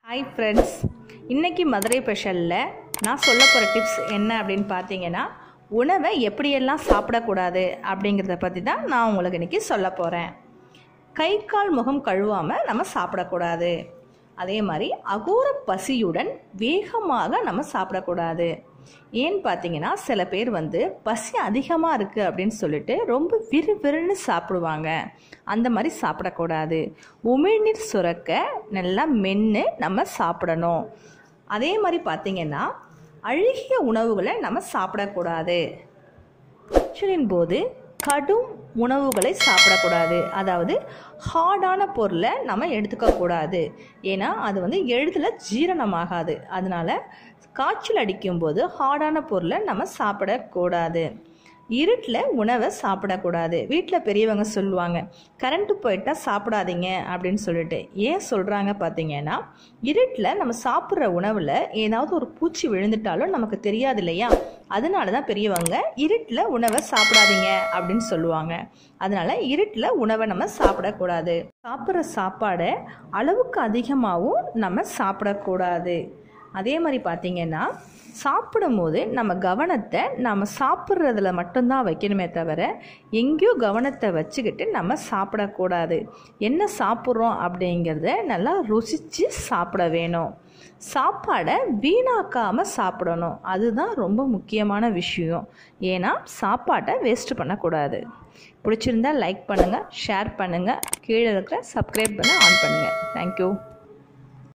hi friends இன்றைக்கி மதுரை ஸ்பெஷலில் நான் சொல்ல போகிற டிப்ஸ் என்ன அப்படின்னு பார்த்தீங்கன்னா உணவை எப்படியெல்லாம் சாப்பிடக்கூடாது அப்படிங்கிறத பற்றி தான் நான் உங்களுக்கு இன்றைக்கி சொல்ல போகிறேன் கை கால் முகம் கழுவாமல் நம்ம சாப்பிடக்கூடாது அதே மாதிரி அகோர பசியுடன் வேகமாக நம்ம சாப்பிடக்கூடாது ஏன்னு பார்த்தீங்கன்னா சில பேர் வந்து பசி அதிகமாக இருக்குது அப்படின்னு சொல்லிட்டு ரொம்ப விறுவிறுன்னு சாப்பிடுவாங்க அந்த மாதிரி சாப்பிடக்கூடாது உமிழ்நீர் சுரக்க நல்லா மென்று நம்ம சாப்பிடணும் அதே மாதிரி பார்த்தீங்கன்னா அழுகிய உணவுகளை நம்ம சாப்பிடக்கூடாது காய்ச்சலின் போது கடும் உணவுகளை சாப்பிடக்கூடாது அதாவது ஹார்டான பொருளை நம்ம எடுத்துக்கக்கூடாது ஏன்னா அது வந்து எளிதில் ஜீரணமாகாது அதனால காய்ச்சல் அடிக்கும்போது ஹார்டான பொருளை நம்ம சாப்பிடக்கூடாது இருட்டில் உணவை சாப்பிடக்கூடாது வீட்டில் பெரியவங்க சொல்லுவாங்க கரண்ட்டு போயிட்டா சாப்பிடாதீங்க அப்படின்னு சொல்லிட்டு ஏன் சொல்கிறாங்க பார்த்தீங்கன்னா இருட்டில் நம்ம சாப்பிட்ற உணவில் ஏதாவது ஒரு பூச்சி விழுந்துட்டாலும் நமக்கு தெரியாது இல்லையா அதனால தான் பெரியவங்க இருட்டில் உணவை சாப்பிடாதீங்க அப்படின்னு சொல்லுவாங்க அதனால இருட்டில் உணவை நம்ம சாப்பிடக்கூடாது சாப்பிட்ற சாப்பாடை அளவுக்கு அதிகமாகவும் நம்ம சாப்பிடக்கூடாது அதே மாதிரி பார்த்தீங்கன்னா சாப்பிடும்போது நம்ம கவனத்தை நம்ம சாப்பிட்றதுல மட்டும்தான் வைக்கணுமே தவிர எங்கேயோ கவனத்தை வச்சுக்கிட்டு நம்ம சாப்பிடக்கூடாது என்ன சாப்பிட்றோம் அப்படிங்கிறத நல்லா ருசித்து சாப்பிட வேணும் சாப்பாடை வீணாக்காமல் சாப்பிடணும் அதுதான் ரொம்ப முக்கியமான விஷயம் ஏன்னா சாப்பாட்டை வேஸ்ட் பண்ணக்கூடாது பிடிச்சிருந்தா லைக் பண்ணுங்கள் ஷேர் பண்ணுங்கள் கீழே இருக்கிற சப்ஸ்கிரைப் பண்ண ஆன் பண்ணுங்கள் தேங்க்யூ